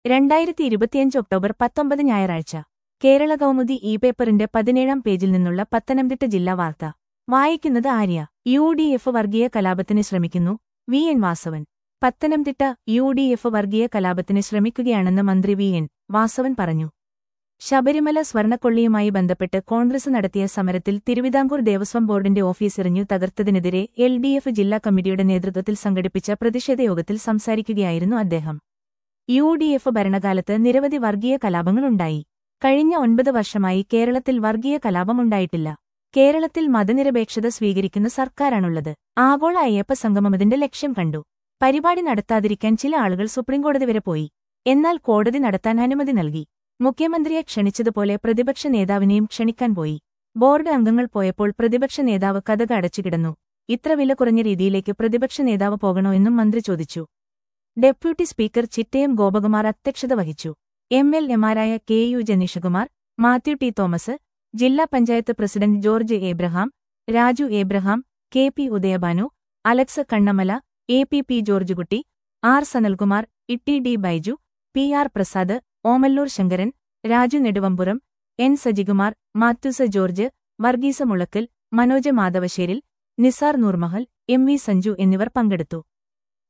രണ്ടായിരത്തി ഇരുപത്തിയഞ്ച് ഒക്ടോബർ പത്തൊമ്പത് ഞായറാഴ്ച കേരള കൗമുദി ഇ പേപ്പറിന്റെ പതിനേഴാം പേജിൽ നിന്നുള്ള പത്തനംതിട്ട ജില്ലാ വാർത്ത വായിക്കുന്നത് ആര്യ യു ഡി എഫ് വർഗീയ കലാപത്തിന് ശ്രമിക്കുന്നു V N Vasavan Pathanamthitta U D F വർഗീയ കലാപത്തിന് ശ്രമിക്കുകയാണെന്ന് മന്ത്രി വി എൻ വാസവൻ പറഞ്ഞു ശബരിമല സ്വർണക്കൊള്ളിയുമായി ബന്ധപ്പെട്ട് കോൺഗ്രസ് നടത്തിയ സമരത്തിൽ തിരുവിതാംകൂർ ദേവസ്വം ബോർഡിന്റെ ഓഫീസെറിഞ്ഞു തകർത്തതിനെതിരെ എൽ ഡി എഫ് ജില്ലാ കമ്മിറ്റിയുടെ നേതൃത്വത്തിൽ സംഘടിപ്പിച്ച പ്രതിഷേധ യോഗത്തിൽ സംസാരിക്കുകയായിരുന്നു അദ്ദേഹം യു ഡി എഫ് ഭരണകാലത്ത് നിരവധി വർഗീയ കലാപങ്ങളുണ്ടായി കഴിഞ്ഞ ഒൻപത് വർഷമായി കേരളത്തിൽ വർഗീയ കലാപമുണ്ടായിട്ടില്ല കേരളത്തിൽ മതനിരപേക്ഷത സ്വീകരിക്കുന്ന സർക്കാരാണുള്ളത് ആഗോള അയ്യപ്പ സംഗമം ഇതിന്റെ ലക്ഷ്യം കണ്ടു പരിപാടി നടത്താതിരിക്കാൻ ചില ആളുകൾ സുപ്രീംകോടതി വരെ പോയി എന്നാൽ കോടതി നടത്താൻ അനുമതി നൽകി മുഖ്യമന്ത്രിയെ ക്ഷണിച്ചതുപോലെ പ്രതിപക്ഷ നേതാവിനെയും ക്ഷണിക്കാൻ പോയി ബോർഡ് അംഗങ്ങൾ പോയപ്പോൾ പ്രതിപക്ഷ നേതാവ് കഥക അടച്ചുകിടന്നു ഇത്ര വില കുറഞ്ഞ രീതിയിലേക്ക് പ്രതിപക്ഷ നേതാവ് പോകണോ എന്നും മന്ത്രി ചോദിച്ചു ഡെപ്യൂട്ടി സ്പീക്കർ ചിറ്റയം ഗോപകുമാർ അധ്യക്ഷത വഹിച്ചു എം എൽ എമാരായ K U Janeeshkumar Mathew T Thomas ജില്ലാ panchayat president George Abraham Raju Abraham K P Udayabhanu Alex Kannamala A P P Georgekutty R Sanalkumar Itty D Baiju P R Prasad Omallur Sankaran Raju Neduvampuram N Sajikumar Mathews George Varghese Mulakkal Manoj Madhavasseril Nisar Noormahal M V Sanju എന്നിവർ പങ്കെടുത്തു